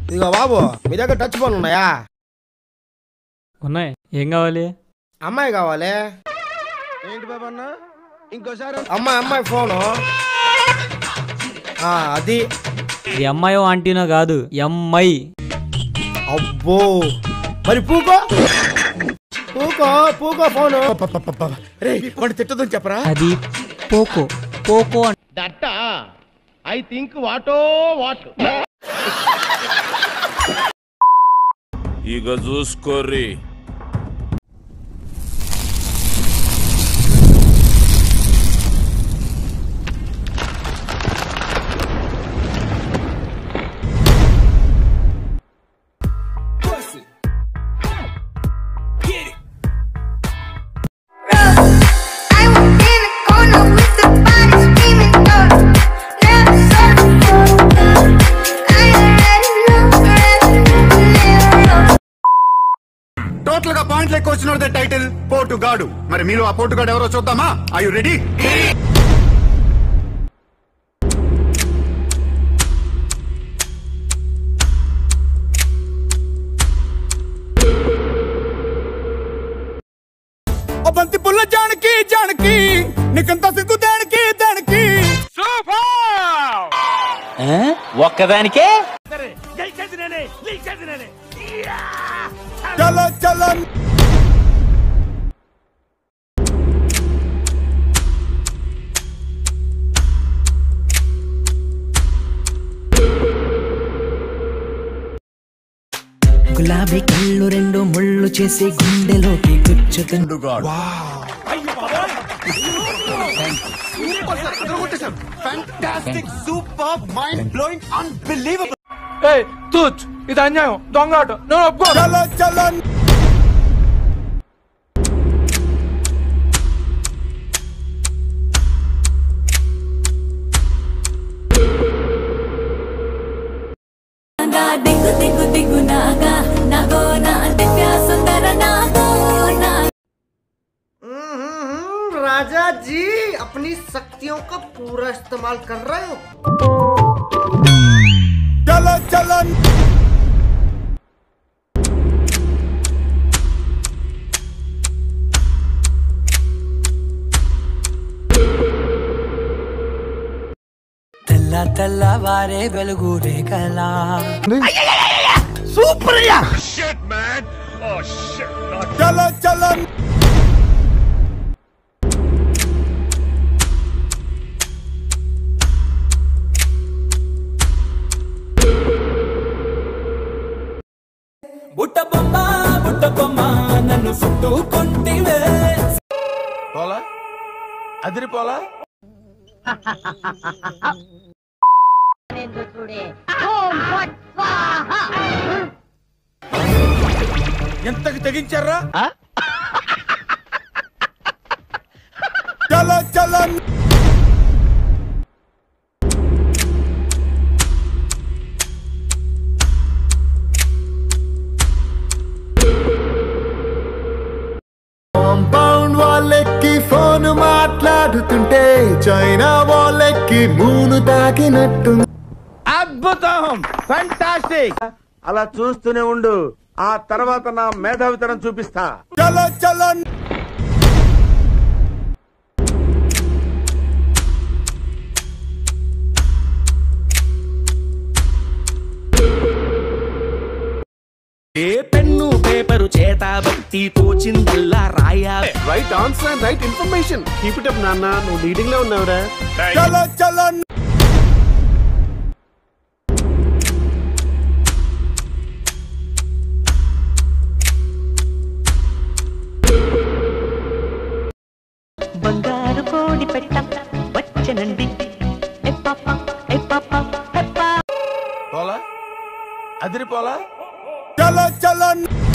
ఇదిగో బాబు మీ దగ్గర touch phone ఉన్నాయా ఉన్నాయి ఏం కావాలి అమ్మాయి కావాలి ఏంటి బాబు అన్న ఇంకోసారి అమ్మాయి అమ్మాయి ఫోను ఆ, అది ఇది అమ్మాయో ఆంటీనో కాదు ఎమ్ఐ అబ్బో మరి పూకో పూకో పూకో ఫోను రే వాడు తిట్టదని చెప్పరా అది పోకో పోకో అంట దట్ట ఐ థింక్ వాటో వాట్ ఇక చూసుకోర్రి I was in the corner with the body screaming out. Never saw before. I already know, already know. Total గా పాయింట్లు ఎక్కువ వచ్చిన టైటిల్ పోటుగాడు మరి మీరు ఆ పోటుగాడు ఎవరో చూద్దామా ఐ యు రెడీ ఓ బంతి పుల్ల జానకి జానకి నీకంత సిగ్గు దానికి దానికి ఒక్కదానికే చలో చలో గులాబీ కళ్ళు రెండు ముళ్ళు చేసి గుండెలోకి గుచ్చుతుంది fantastic super mind blowing unbelievable చలో చలో దిగు దిగు దిగు నాగా నాగో నా దివ్య సుందర నాగో నా राजा जी अपनी शक्तियों का पूरा इस्तेमाल कर रहे हो చలో చలో తెల్ల తెల్లవారే వెలుగు రేఖలా చలో చలో బుట్ట బొమ్మ బుట్ట బొమ్మ నన్ను చుట్టుకుంటివే పోలా అదిరిపోలా ఎంతకి తెగించారా చలో చలో కాంపౌండ్ వాళ్ళెక్కి ఫోన్ మాట్లాడుతుంటే చైనా వాళ్ళెక్కి మూను తాకినట్టు అద్భుతం ఫ్యాంటాస్టిక్ అలా చూస్తూనే ఉండు ఆ తర్వాత నా మేధావితనం చూపిస్తా చలో చలో ఏ పెన్ను పేపరు చేత బట్టి తోచిందల్లా రాయా right answer and right information keep it up నాన్న నువ్వు లీడింగ్ లో ఉన్నావురా చలో చలో బంగారు కోడి పెట్ట వచ్చనండి ఏ పాప ఏ పాప ఏ పాప పోలా అదిరిపోలా చలో చలో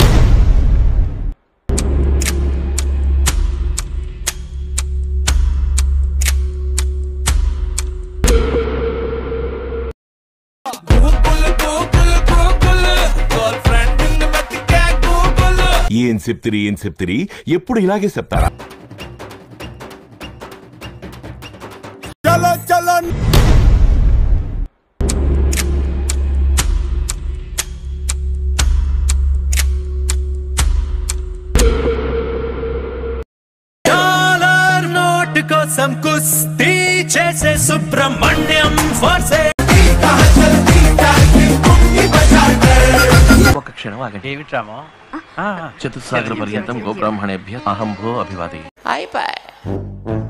ఏం చెప్తిరి ఏం చెప్తిరి ఎప్పుడు ఇలాగే చెప్తారా చలో చలో కోసం కుస్తీ చేసే సుబ్రహ్మణ్యం ఫోర్సే ఒక క్షణం ఆగండి ఏమిట్రామో చతుస్సాగర పర్యంతం గోబ్రాహ్మణేభ్య అహం భో అభివాది అయిపోయి